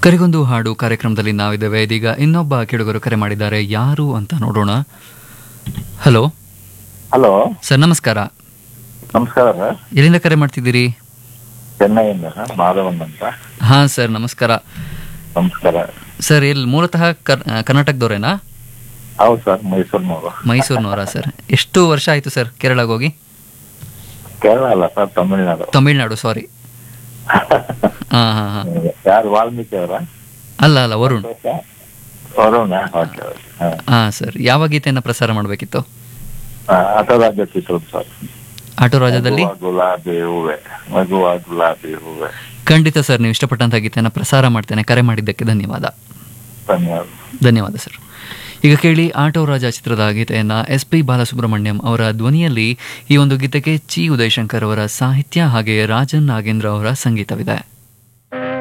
ಕರೆಗೊಂದು ಹಾಡು ಕಾರ್ಯಕ್ರಮದಲ್ಲಿ ನಾವಿದ್ದೇವೆ ಇದೀಗ ಇನ್ನೊಬ್ಬ ಕೇಳುಗರು ಕರೆ ಮಾಡಿದ್ದಾರೆ ಯಾರು ಅಂತ ನೋಡೋಣ ಹಲೋ ಹಲೋ ಸರ್ ನಮಸ್ಕಾರ ನಮಸ್ಕಾರ ಸರ್ ಎಲ್ಲಿಂದ ಕರೆ ಮಾಡ್ತಿದ್ದೀರಿ ಚೆನ್ನೈಯಿಂದ ಸರ್ ಮಾಧವನ್ ಅಂತ ಹಾ ಸರ್ ನಮಸ್ಕಾರ ನಮಸ್ಕಾರ ಸರ್ ಎಲ್ಲಿ ಮೂಲತಃ ಕರ್- ಆ, ಕರ್ನಾಟಕದವರೇನಾ ಹೌದು ಸರ್ ಮೈಸೂರಿನವರು ಮೈಸೂರಿನವರಾ ಸರ್ ಎಷ್ಟು ವರ್ಷ ಆಯಿತು ಸರ್ ಕೇರಳಗೆ ಹೋಗಿ ಕೇರಳ ಅಲ್ಲ ಸರ್ ತಮಿಳ್ನಾಡು ತಮಿಳ್ನಾಡು ಸಾರಿ ಹಾಂ ಹಾಂ ಹಾಂ ಯಾರು ವಾಲ್ಮೀಕಿ ಅವರ ಅಲ್ಲ ಅಲ್ಲ ವರುಣ್ ವರುಣ ಓಕೆ ಓಕೆ ಹಾಂ ಹಾಂ ಸರ್ ಯಾವ ಗೀತೆಯನ್ನು ಪ್ರಸಾರ ಮಾಡಬೇಕಿತ್ತು ಅಥರಾಜ ಚಿತ್ರದ ಸರ್ ಆಟೋ ರಾಜದಲ್ಲಿ ಮಗುವ ಗುಲಾಬಿ ಹೂವೆ ಮಗುವ ಗುಲಾಬಿ ಹೂವೆ ಖಂಡಿತ ಸರ್ ನೀವು ಇಷ್ಟಪಟ್ಟಂಥ ಗೀತೆಯನ್ನು ಪ್ರಸಾರ ಮಾಡ್ತೇನೆ ಕರೆ ಮಾಡಿದ್ದಕ್ಕೆ ಧನ್ಯವಾದ ಧನ್ಯವಾದ ಧನ್ಯವಾದ ಸರ್ ಈಗ ಕೇಳಿ ಆಟೋ ರಾಜ ಚಿತ್ರದ ಗೀತೆಯನ್ನು ಎಸ್ ಪಿ ಬಾಲಸುಬ್ರಹ್ಮಣ್ಯಂ ಅವರ ಧ್ವನಿಯಲ್ಲಿ ಈ ಒಂದು ಗೀತೆಗೆ ಚಿ ಉದಯಶಂಕರ್ ಅವರ ಸಾಹಿತ್ಯ ಹಾಗೆ ರಾಜನ್ ನಾಗೇಂದ್ರ ಅವರ ಸಂಗೀತವಿದೆ